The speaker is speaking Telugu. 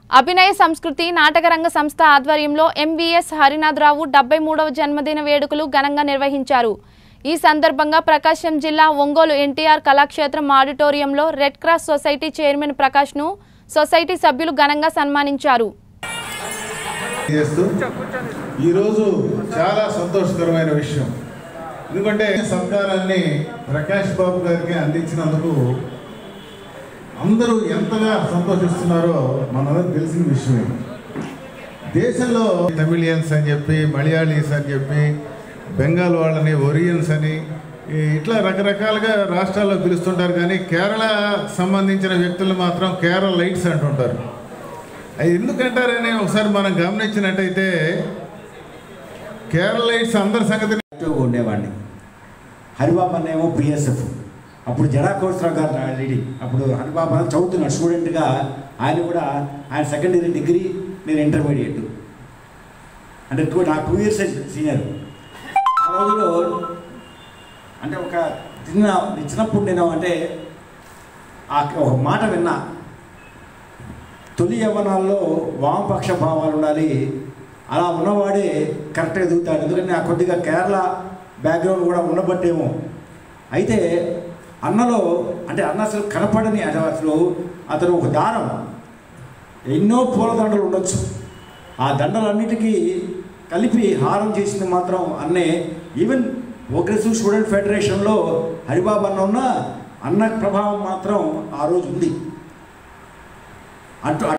అభినయ సంస్కృతి నాటకరంగ సంస్థ ఆధ్వర్యంలో ఎంవీఎస్ హరినాథరావు డెబ్బై మూడవ జన్మదిన వేడుకలు ఘనంగా నిర్వహించారు ఈ సందర్భంగా ప్రకాశం జిల్లా ఒంగోలు ఎన్టీఆర్ కళాక్షేత్రం ఆడిటోరియంలో రెడ్ క్రాస్ సొసైటీ చైర్మన్ ప్రకాష్ను సొసైటీ సభ్యులు ఘనంగా సన్మానించారు చేస్తూ ఈరోజు చాలా సంతోషకరమైన విషయం ఎందుకంటే సత్కారాన్ని ప్రకాష్ బాబు గారికి అందించినందుకు అందరూ ఎంతగా సంతోషిస్తున్నారో మనందరికి తెలిసిన విషయమే దేశంలో తమిళియన్స్ అని చెప్పి మలయాళీస్ అని చెప్పి బెంగాల్ వాళ్ళని ఒరియన్స్ అని ఈ ఇట్లా రకరకాలుగా రాష్ట్రాల్లో పిలుస్తుంటారు కానీ కేరళ సంబంధించిన వ్యక్తులు మాత్రం కేరళ లైట్స్ అంటుంటారు అది ఎందుకంటారని ఒకసారి మనం గమనించినట్టయితే కేరళ లైట్స్ అందరి సంగతి యాక్టివ్గా ఉండేవాడిని హరిబాబు అన్నేమో బిఎస్ఎఫ్ అప్పుడు జడా కోట్సరావు గారు నా లీడింగ్ అప్పుడు హరిబాబు అని చదువుతున్నాడు స్టూడెంట్గా ఆయన కూడా ఆయన సెకండ్ ఇయర్ డిగ్రీ నేను ఇంటర్మీడియట్ అంటే టూ నాకు టూ ఇయర్స్ సీనియర్ ఆ రోజులో అంటే ఒక చిన్న చిన్నప్పుడు నేను అంటే ఆ ఒక మాట విన్నా తొలి యవ్వనాల్లో వామపక్ష భావాలు ఉండాలి అలా ఉన్నవాడే కరెక్ట్గా ఎదుగుతాడు ఎందుకంటే ఆ కొద్దిగా కేరళ బ్యాక్గ్రౌండ్ కూడా ఉండబట్టేమో అయితే అన్నలో అంటే అన్న అసలు కనపడని అంటే అసలు అతను ఒక దారం ఎన్నో పూల దండలు ఉండొచ్చు ఆ దండలన్నిటికీ కలిపి హారం చేసింది మాత్రం అన్నే ఈవెన్ ప్రోగ్రెసివ్ స్టూడెంట్ ఫెడరేషన్లో హరిబాబు అన్న ఉన్న అన్న ప్రభావం మాత్రం ఆ రోజు ఉంది అటు